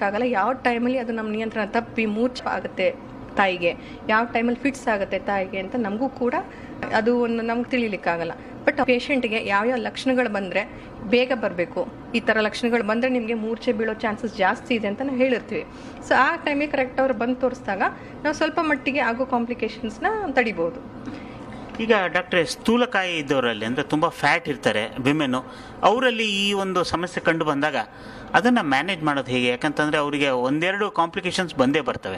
ಹೇಳಲಿಕ್ಕಾಗಲ್ಲ ಯಾವ ಟೈಮಲ್ಲಿ ಅದು ನಮ್ಮ ನಿಯಂತ್ರಣ ತಪ್ಪಿ ಮೂರ್ಛೆ ಆಗುತ್ತೆ ತಾಯಿಗೆ ಯಾವ ಟೈಮಲ್ಲಿ ಫಿಟ್ಸ್ ಆಗುತ್ತೆ ತಾಯಿಗೆ ಅಂತ ನಮಗೂ ಕೂಡ ಅದು ಒಂದು ನಮ್ಗೆ ತಿಳಿಲಿಕ್ಕಾಗಲ್ಲ ಬಟ್ ಪೇಷಂಟ್ಗೆ ಯಾವ್ಯಾವ ಲಕ್ಷಣಗಳು ಬಂದರೆ ಬೇಗ ಬರಬೇಕು ಈ ಥರ ಲಕ್ಷಣಗಳು ಬಂದರೆ ನಿಮಗೆ ಮೂರ್ಛೆ ಬೀಳೋ ಚಾನ್ಸಸ್ ಜಾಸ್ತಿ ಇದೆ ಅಂತ ನಾವು ಹೇಳಿರ್ತೀವಿ ಸೊ ಆ ಟೈಮಿಗೆ ಕರೆಕ್ಟ್ ಅವ್ರು ಬಂದು ತೋರಿಸಿದಾಗ ನಾವು ಸ್ವಲ್ಪ ಮಟ್ಟಿಗೆ ಆಗೋ ಕಾಂಪ್ಲಿಕೇಶನ್ಸ್ನ ತಡಿಬೋದು ಈಗ ಡಾಕ್ಟ್ರೆ ಸ್ಥೂಲಕಾಯಿ ಇದ್ದವರಲ್ಲಿ ಅಂದರೆ ತುಂಬ ಫ್ಯಾಟ್ ಇರ್ತಾರೆ ವಿಮೆನು ಅವರಲ್ಲಿ ಈ ಒಂದು ಸಮಸ್ಯೆ ಕಂಡು ಬಂದಾಗ ಅದನ್ನು ಮ್ಯಾನೇಜ್ ಮಾಡೋದು ಹೇಗೆ ಯಾಕಂತಂದರೆ ಅವರಿಗೆ ಒಂದೆರಡು ಕಾಂಪ್ಲಿಕೇಶನ್ಸ್ ಬಂದೇ ಬರ್ತವೆ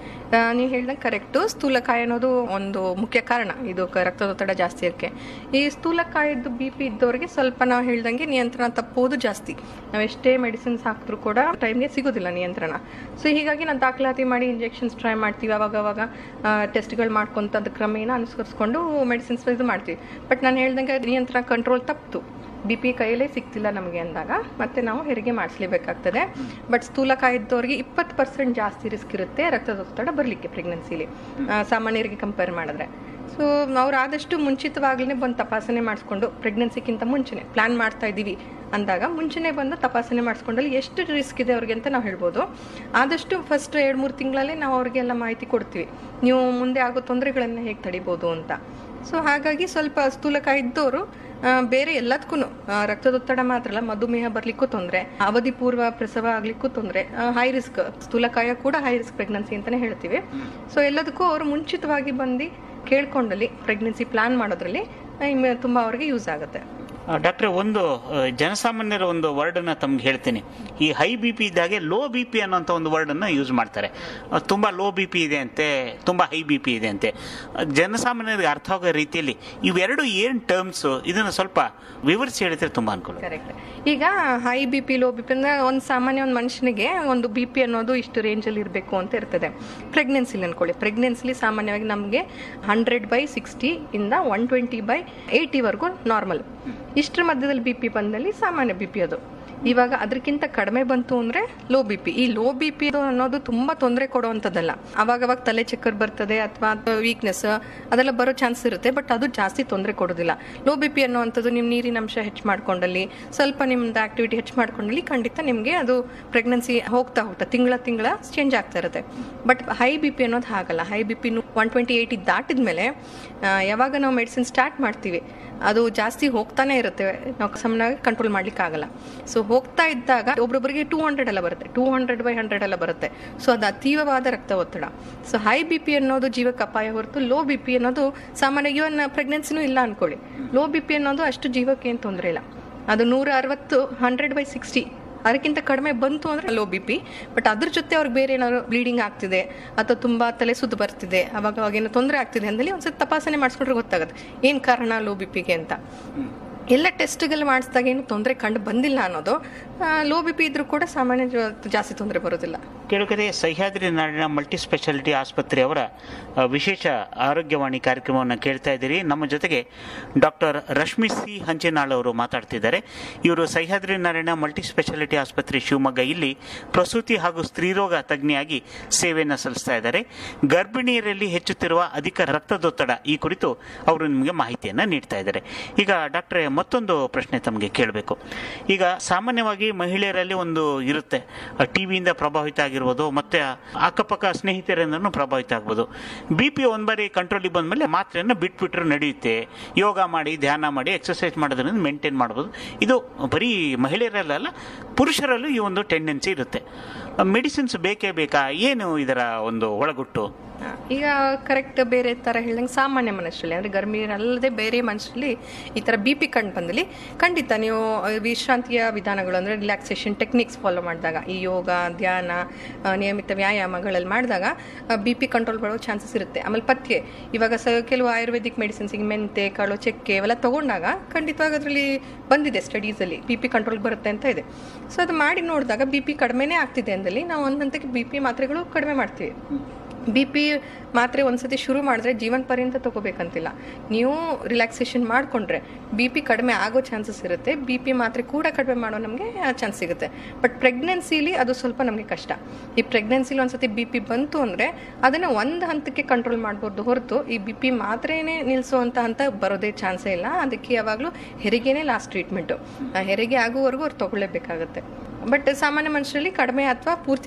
ನೀವು ಹೇಳ್ದಂಗೆ ಕರೆಕ್ಟು ಸ್ಥೂಲಕಾಯ ಅನ್ನೋದು ಒಂದು ಮುಖ್ಯ ಕಾರಣ ಇದು ಕ- ರಕ್ತದೊತ್ತಡ ಜಾಸ್ತಿ ಇರೋಕ್ಕೆ ಈ ಸ್ಥೂಲಕಾಯದ್ದು ಬಿ ಪಿ ಇದ್ದವರಿಗೆ ಸ್ವಲ್ಪ ನಾವು ಹೇಳ್ದಂಗೆ ನಿಯಂತ್ರಣ ತಪ್ಪೋದು ಜಾಸ್ತಿ ನಾವು ಎಷ್ಟೇ ಮೆಡಿಸಿನ್ಸ್ ಹಾಕಿದ್ರು ಕೂಡ ಟೈಮ್ಗೆ ಸಿಗೋದಿಲ್ಲ ನಿಯಂತ್ರಣ ಸೊ ಹೀಗಾಗಿ ನಾವು ದಾಖಲಾತಿ ಮಾಡಿ ಇಂಜೆಕ್ಷನ್ಸ್ ಟ್ರೈ ಮಾಡ್ತೀವಿ ಅವಾಗ ಅವಾಗ ಟೆಸ್ಟ್ಗಳು ಮಾಡ್ಕೊಂತ ಅದು ಕ್ರಮೇಣ ಅನುಸರಿಸ್ಕೊಂಡು ಮೆಡಿಸಿನ್ಸ್ ಇದು ಮಾಡ್ತೀವಿ ಬಟ್ ನಾನು ಹೇಳ್ದಂಗೆ ನಿಯಂತ್ರಣ ಕಂಟ್ರೋಲ್ ತಪ್ಪಿತು ಬಿ ಪಿ ಕೈಯಲ್ಲೇ ಸಿಗ್ತಿಲ್ಲ ನಮಗೆ ಅಂದಾಗ ಮತ್ತೆ ನಾವು ಹೆರಿಗೆ ಮಾಡಿಸ್ಲೇಬೇಕಾಗ್ತದೆ ಬಟ್ ಸ್ಥೂಲಕಾಯ ಇದ್ದವ್ರಿಗೆ ಇಪ್ಪತ್ತು ಪರ್ಸೆಂಟ್ ಜಾಸ್ತಿ ರಿಸ್ಕ್ ಇರುತ್ತೆ ರಕ್ತದೊತ್ತಡ ಬರಲಿಕ್ಕೆ ಪ್ರೆಗ್ನೆನ್ಸಿಲಿ ಸಾಮಾನ್ಯರಿಗೆ ಕಂಪೇರ್ ಮಾಡಿದ್ರೆ ಸೊ ಅವ್ರು ಆದಷ್ಟು ಮುಂಚಿತವಾಗ್ಲೇ ಬಂದು ತಪಾಸಣೆ ಮಾಡಿಸ್ಕೊಂಡು ಪ್ರೆಗ್ನೆನ್ಸಿಗಿಂತ ಮುಂಚೆನೆ ಪ್ಲಾನ್ ಮಾಡ್ತಾ ಇದ್ದೀವಿ ಅಂದಾಗ ಮುಂಚೆನೆ ಬಂದು ತಪಾಸಣೆ ಮಾಡಿಸ್ಕೊಂಡಲ್ಲಿ ಎಷ್ಟು ರಿಸ್ಕ್ ಇದೆ ಅವ್ರಿಗೆ ಅಂತ ನಾವು ಹೇಳ್ಬೋದು ಆದಷ್ಟು ಫಸ್ಟ್ ಎರಡು ಮೂರು ತಿಂಗಳಲ್ಲೇ ನಾವು ಅವ್ರಿಗೆಲ್ಲ ಮಾಹಿತಿ ಕೊಡ್ತೀವಿ ನೀವು ಮುಂದೆ ಆಗೋ ತೊಂದರೆಗಳನ್ನು ಹೇಗೆ ತಡಿಬೋದು ಅಂತ ಸೊ ಹಾಗಾಗಿ ಸ್ವಲ್ಪ ಸ್ಥೂಲಕಾಯ ಇದ್ದವರು ಬೇರೆ ಎಲ್ಲದಕ್ಕೂ ರಕ್ತದೊತ್ತಡ ಮಾತ್ರ ಅಲ್ಲ ಮಧುಮೇಹ ಬರ್ಲಿಕ್ಕೂ ತೊಂದರೆ ಅವಧಿ ಪೂರ್ವ ಪ್ರಸವ ಆಗ್ಲಿಕ್ಕೂ ತೊಂದರೆ ಹೈ ರಿಸ್ಕ್ ಸ್ಥೂಲಕಾಯ ಕೂಡ ಹೈ ರಿಸ್ಕ್ ಪ್ರೆಗ್ನೆನ್ಸಿ ಅಂತಾನೆ ಹೇಳ್ತೀವಿ ಸೊ ಎಲ್ಲದಕ್ಕೂ ಅವರು ಮುಂಚಿತವಾಗಿ ಬಂದು ಕೇಳ್ಕೊಂಡಲ್ಲಿ ಪ್ರೆಗ್ನೆನ್ಸಿ ಪ್ಲಾನ್ ಮಾಡೋದ್ರಲ್ಲಿ ಆ, ಇಮ್- ತುಂಬಾ ಅವ್ರಿಗೆ ಯೂಸ್ ಆಗುತ್ತೆ ಆ, ಡಾಕ್ಟ್ರೆ ಒಂದು ಆ, ಜನಸಾಮಾನ್ಯರ ಒಂದು ವರ್ಡನ್ನ ತಮ್ಗೆ ಹೇಳ್ತೀನಿ ಈ ಹೈ ಬಿ ಪಿ ಇದ್ದಾಗೆ ಲೋ ಬಿ ಪಿ ಅನ್ನೋಂಥ ಒಂದು ವರ್ಡನ್ನು ಯೂಸ್ ಮಾಡ್ತಾರೆ ಆ, ತುಂಬ ಲೋ ಬಿ ಪಿ ಇದೆ ಅಂತೆ ತುಂಬ ಹೈ ಬಿ ಪಿ ಇದೆ ಅಂತೆ ಆ, ಜನಸಾಮಾನ್ಯರಿಗೆ ಅರ್ಥ ಆಗೋ ರೀತಿಯಲ್ಲಿ ಇವೆರಡು ಏನು ಟರ್ಮ್ಸು ಇದನ್ನು ಸ್ವಲ್ಪ ವಿವರಿಸಿ ಹೇಳಿದ್ರೆ ತುಂಬ ಅನುಕೂಲ ಕರೆಕ್ಟ್ ಈಗ high B P low B P ಅಂದ್ರೆ ಒಂದು ಸಾಮಾನ್ಯ ಒಂದು ಮನುಷ್ಯನಿಗೆ ಒಂದು ಬಿ ಪಿ ಅನ್ನೋದು ಇಷ್ಟು ರೇಂಜಲ್ಲಿ ಇರಬೇಕು ಅಂತ ಇರ್ತದೆ ಪ್ರೆಗ್ನೆನ್ಸಿಲಿ ಅನ್ಕೊಳ್ಳಿ ಪ್ರೆಗ್ನೆನ್ಸಿಲಿ ಸಾಮಾನ್ಯವಾಗಿ ನಮಗೆ ಹಂಡ್ರೆಡ್ ಬೈ ಸಿಕ್ಸ್ಟಿ ಇಂದ ಒನ್ ಟ್ವೆಂಟಿ ಬೈ ಏಯ್ಟಿವರೆಗೂ ನಾರ್ಮಲ್ ಇಷ್ಟರ ಮಧ್ಯದಲ್ಲಿ ಬಿ ಪಿ ಬಂದಲ್ಲಿ ಸಾಮಾನ್ಯ ಬಿ ಪಿ ಅದು ಇವಾಗ ಅದಕ್ಕಿಂತ ಕಡಿಮೆ ಬಂತು ಅಂದ್ರೆ ಲೋ ಬಿ ಪಿ ಈ ಲೋ ಬಿ ಪಿ ಅನ್ನೋದು ತುಂಬಾ ತೊಂದರೆ ಕೊಡುವಂಥದ್ದಲ್ಲ ಅವಾಗ ಅವಾಗ ತಲೆ ಚಕ್ಕರ್ ಬರ್ತದೆ ಅಥವಾ ವೀಕ್ನೆಸ್ ಅದೆಲ್ಲ ಬರೋ ಚಾನ್ಸ್ ಇರುತ್ತೆ ಬಟ್ ಅದು ಜಾಸ್ತಿ ತೊಂದರೆ ಕೊಡೋದಿಲ್ಲ ಲೋ ಬಿ ಪಿ ಅನ್ನುವಂಥದ್ದು ನಿಮ್ಮ ನೀರಿನ ಅಂಶ ಹೆಚ್ಚು ಮಾಡ್ಕೊಂಡಲ್ಲಿ ಸ್ವಲ್ಪ ನಿಮ್ದು ಆಕ್ಟಿವಿಟಿ ಹೆಚ್ಚು ಮಾಡ್ಕೊಂಡಲ್ಲಿ ಖಂಡಿತ ನಿಮಗೆ ಅದು ಪ್ರೆಗ್ನೆನ್ಸಿ ಹೋಗ್ತಾ ಹೋಗ್ತಾ ತಿಂಗಳ ತಿಂಗಳ ಚೇಂಜ್ ಆಗ್ತಾ ಇರುತ್ತೆ ಬಟ್ ಹೈ ಬಿ ಪಿ ಅನ್ನೋದು ಹಾಗಲ್ಲ high B P one twenty eighty ದಾಟಿದ ಮೇಲೆ ಯಾವಾಗ ನಾವು ಮೆಡಿಸಿನ್ ಸ್ಟಾರ್ಟ್ ಮಾಡ್ತೀವಿ ಅದು ಜಾಸ್ತಿ ಹೋಗ್ತಾನೆ ಇರುತ್ತೆ ನಾವು ಸಮನಾಗಿ ಕಂಟ್ರೋಲ್ ಮಾಡ್ಲಿಕ್ಕೆ ಆಗಲ್ಲ ಸೊ ಹೋಗ್ತಾ ಇದ್ದಾಗ ಒಬ್ರೊಬ್ಬರಿಗೆ ಟೂ ಹಂಡ್ರೆಡ್ ಎಲ್ಲ ಬರುತ್ತೆ ಟೂ ಹಂಡ್ರೆಡ್ ಬೈ ಹಂಡ್ರೆಡ್ ಎಲ್ಲ ಬರುತ್ತೆ ಸೊ ಅದು ಅತೀವವಾದ ರಕ್ತ ಒತ್ತಡ ಸೊ ಹೈ ಬಿ ಪಿ ಅನ್ನೋದು ಜೀವಕ್ಕೆ ಅಪಾಯ ಹೊರತು ಲೋ ಬಿ ಪಿ ಅನ್ನೋದು ಸಾಮಾನ್ಯ ಇವನ್ ಪ್ರೆಗ್ನೆನ್ಸಿನೂ ಇಲ್ಲ ಅನ್ಕೊಳ್ಳಿ ಲೋ ಬಿ ಪಿ ಅನ್ನೋದು ಅಷ್ಟು ಜೀವಕ್ಕೆ ಏನು ತೊಂದರೆ ಇಲ್ಲ ಅದು ನೂರ ಅರವತ್ತು ಹಂಡ್ರೆಡ್ ಬೈ ಸಿಕ್ಸ್ಟಿ ಅದಕ್ಕಿಂತ ಕಡಿಮೆ ಬಂತು ಅಂದ್ರೆ ಲೋ ಬಿ ಪಿ ಬಟ್ ಅದ್ರ ಜೊತೆ ಅವ್ರಿಗೆ ಬೇರೆ ಏನಾದ್ರು ಬ್ಲೀಡಿಂಗ್ ಆಗ್ತಿದೆ ಅಥವಾ ತುಂಬಾ ತಲೆ ಸುದ್ದು ಬರ್ತಿದೆ ಅವಾಗ ಅವಾಗ ಏನೋ ತೊಂದರೆ ಆಗ್ತಿದೆ ಅಂದಲ್ಲಿ ಒಂದ್ಸತಿ ತಪಾಸಣೆ ಮಾಡಿಸ್ಕೊಂಡ್ರೆ ಗೊತ್ತಾಗುತ್ತೆ ಏನು ಕಾರಣ ಲೋ ಬಿ ಪಿಗೆ ಅಂತ ಎಲ್ಲ ಟೆಸ್ಟ್ಗಳು ಮಾಡಿಸಿದಾಗ ಏನು ತೊಂದರೆ ಕಂಡು ಬಂದಿಲ್ಲ ಅನ್ನೋದು ಲೋ ಬಿ ಪಿ ಇದ್ರೂ ಕೂಡ ಸಾಮಾನ್ಯ ಜ- ಜಾಸ್ತಿ ತೊಂದರೆ ಬರೋದಿಲ್ಲ ಕೇಳುಗರೆ ಸಹ್ಯಾದ್ರಿ ನಾಡಿನ ಮಲ್ಟಿ ಸ್ಪೆಷಾಲಿಟಿ ಆಸ್ಪತ್ರೆಯವರ ಆ, ವಿಶೇಷ ಆರೋಗ್ಯವಾಣಿ ಕಾರ್ಯಕ್ರಮವನ್ನು ಕೇಳ್ತಾ ಇದ್ದೀರಿ ನಮ್ಮ ಜೊತೆಗೆ ಡಾಕ್ಟರ್ ರಶ್ಮಿ ಸಿ ಹಂಚಿನಾಳ್ ಅವರು ಮಾತಾಡ್ತಿದ್ದಾರೆ ಇವರು ಸಹ್ಯಾದ್ರಿ ನಾರಾಯಣ ಮಲ್ಟಿ ಸ್ಪೆಷಾಲಿಟಿ ಆಸ್ಪತ್ರೆ ಶಿವಮೊಗ್ಗ ಇಲ್ಲಿ ಪ್ರಸೂತಿ ಹಾಗೂ ಸ್ತ್ರೀರೋಗ ತಜ್ಞೆಯಾಗಿ ಸೇವೆಯನ್ನು ಸಲ್ಲಿಸ್ತಾ ಇದ್ದಾರೆ ಗರ್ಭಿಣಿಯರಲ್ಲಿ ಹೆಚ್ಚುತ್ತಿರುವ ಅಧಿಕ ರಕ್ತದೊತ್ತಡ ಈ ಕುರಿತು ಅವರು ನಿಮಗೆ ಮಾಹಿತಿಯನ್ನು ನೀಡ್ತಾ ಇದ್ದಾರೆ ಈಗ ಡಾಕ್ಟ್ರೆ ಮತ್ತೊಂದು ಪ್ರಶ್ನೆ ತಮಗೆ ಕೇಳಬೇಕು ಈಗ ಸಾಮಾನ್ಯವಾಗಿ ಮಹಿಳೆಯರಲ್ಲಿ ಒಂದು ಇರುತ್ತೆ ಟಿ ವಿಯಿಂದ ಪ್ರಭಾವಿತ ಆಗಿರ್ಬೋದು ಮತ್ತೆ ಅಕ್ಕಪಕ್ಕ ಸ್ನೇಹಿತರಿಂದನೂ ಪ್ರಭಾವಿತ ಆಗ್ಬೋದು ಬಿ ಪಿ ಒಂದು ಬಾರಿ ಕಂಟ್ರೋಲಿಗೆ ಬಂದಮೇಲೆ ಮಾತ್ರೆಯನ್ನು ಬಿಟ್ಬಿಟ್ರೆ ನಡೆಯುತ್ತೆ ಯೋಗ ಮಾಡಿ ಧ್ಯಾನ ಮಾಡಿ ಎಕ್ಸಸೈಸ್ ಮಾಡೋದ್ರಿಂದ ಮೇಂಟೈನ್ ಮಾಡ್ಬೋದು ಇದು ಬರೀ ಮಹಿಳೆಯರಲ್ಲ ಪುರುಷರಲ್ಲೂ ಈ ಒಂದು ಟೆಂಡೆನ್ಸಿ ಇರುತ್ತೆ ಮೆಡಿಸಿನ್ಸ್ ಬೇಕೇ ಬೇಕಾ ಏನು ಇದರ ಒಂದು ಒಳಗುಟ್ಟು ಆ, ಈಗ ಕರೆಕ್ಟ್ ಬೇರೆ ಥರ ಹೇಳ್ದಂಗೆ ಸಾಮಾನ್ಯ ಮನುಷ್ಯರಲ್ಲಿ ಅಂದರೆ ಗರ್ಭಿಣಿಯರಲ್ಲದೆ ಬೇರೆ ಮನುಷ್ಯರಲ್ಲಿ ಈ ಥರ ಬಿ ಪಿ ಕಂಡು ಬಂದಲ್ಲಿ ಖಂಡಿತ ನೀವು ಆ, ವಿಶ್ರಾಂತಿಯ ವಿಧಾನಗಳು ಅಂದರೆ ರಿಲ್ಯಾಕ್ಸೇಷನ್ ಟೆಕ್ನಿಕ್ಸ್ ಫಾಲೋ ಮಾಡಿದಾಗ ಈ ಯೋಗ ಧ್ಯಾನ ಆ, ನಿಯಮಿತ ವ್ಯಾಯಾಮಗಳಲ್ಲಿ ಮಾಡಿದಾಗ ಬಿ ಪಿ ಕಂಟ್ರೋಲ್ ಬರೋ ಚಾನ್ಸಸ್ ಇರುತ್ತೆ ಆಮೇಲೆ ಪಥ್ಯ ಇವಾಗ ಸ ಕೆಲವು ಆಯುರ್ವೇದಿಕ್ ಮೆಡಿಸಿನ್ಸ್ ಈಗ ಮೆಂತೆ ಕಾಳು ಚಕ್ಕೆ ಇವೆಲ್ಲ ತಗೊಂಡಾಗ ಖಂಡಿತವಾಗಿ ಅದರಲ್ಲಿ ಬಂದಿದೆ ಸ್ಟಡೀಸಲ್ಲಿ ಬಿ ಪಿ ಕಂಟ್ರೋಲ್ ಬರುತ್ತೆ ಅಂತ ಇದೆ ಸೊ ಅದು ಮಾಡಿ ನೋಡಿದಾಗ ಬಿ ಪಿ ಕಡಿಮೆನೇ ಆಗ್ತಿದೆ ಅಂದಲ್ಲಿ ನಾವು ಒಂದು ಹಂತಕ್ಕೆ ಬಿ ಪಿ ಮಾತ್ರೆಗಳು ಕಡಿಮೆ ಮಾಡ್ತೀವಿ ಬಿ ಪಿ ಮಾತ್ರೆ ಒಂದ್ಸತಿ ಶುರು ಮಾಡಿದ್ರೆ ಜೀವನ ಪರ್ಯಂತ ತಗೋಬೇಕಂತಿಲ್ಲ ನೀವು ರಿಲ್ಯಾಕ್ಸೇಷನ್ ಮಾಡಿಕೊಂಡ್ರೆ ಬಿ ಪಿ ಕಡಿಮೆ ಆಗೋ ಚಾನ್ಸಸ್ ಇರುತ್ತೆ ಬಿ ಪಿ ಮಾತ್ರೆ ಕೂಡ ಕಡಿಮೆ ಮಾಡೋ ನಮಗೆ ಚಾನ್ಸ್ ಸಿಗುತ್ತೆ ಬಟ್ ಪ್ರೆಗ್ನೆನ್ಸಿಲಿ ಅದು ಸ್ವಲ್ಪ ನಮಗೆ ಕಷ್ಟ ಈ ಪ್ರೆಗ್ನೆನ್ಸಿಲಿ ಒಂದ್ಸತಿ ಬಿ ಪಿ ಬಂತು ಅಂದರೆ ಅದನ್ನು ಒಂದು ಹಂತಕ್ಕೆ ಕಂಟ್ರೋಲ್ ಮಾಡ್ಬೋದು ಹೊರತು ಈ ಬಿ ಪಿ ಮಾತ್ರೆನೇ ನಿಲ್ಲಿಸುವಂಥ ಹಂತ ಬರೋದೇ ಚಾನ್ಸೇ ಇಲ್ಲ ಅದಕ್ಕೆ ಯಾವಾಗಲೂ ಹೆರಿಗೆನೇ ಲಾಸ್ಟ್ ಟ್ರೀಟ್ಮೆಂಟು ಹೆರಿಗೆ ಆಗುವವರೆಗೂ ಅವ್ರು ತಗೊಳ್ಳೇಬೇಕಾಗುತ್ತೆ ಬಟ್ ಸಾಮಾನ್ಯ ಮನುಷ್ಯರಲ್ಲಿ ಕಡಿಮೆ ಅಥವಾ ಪೂರ್ತಿ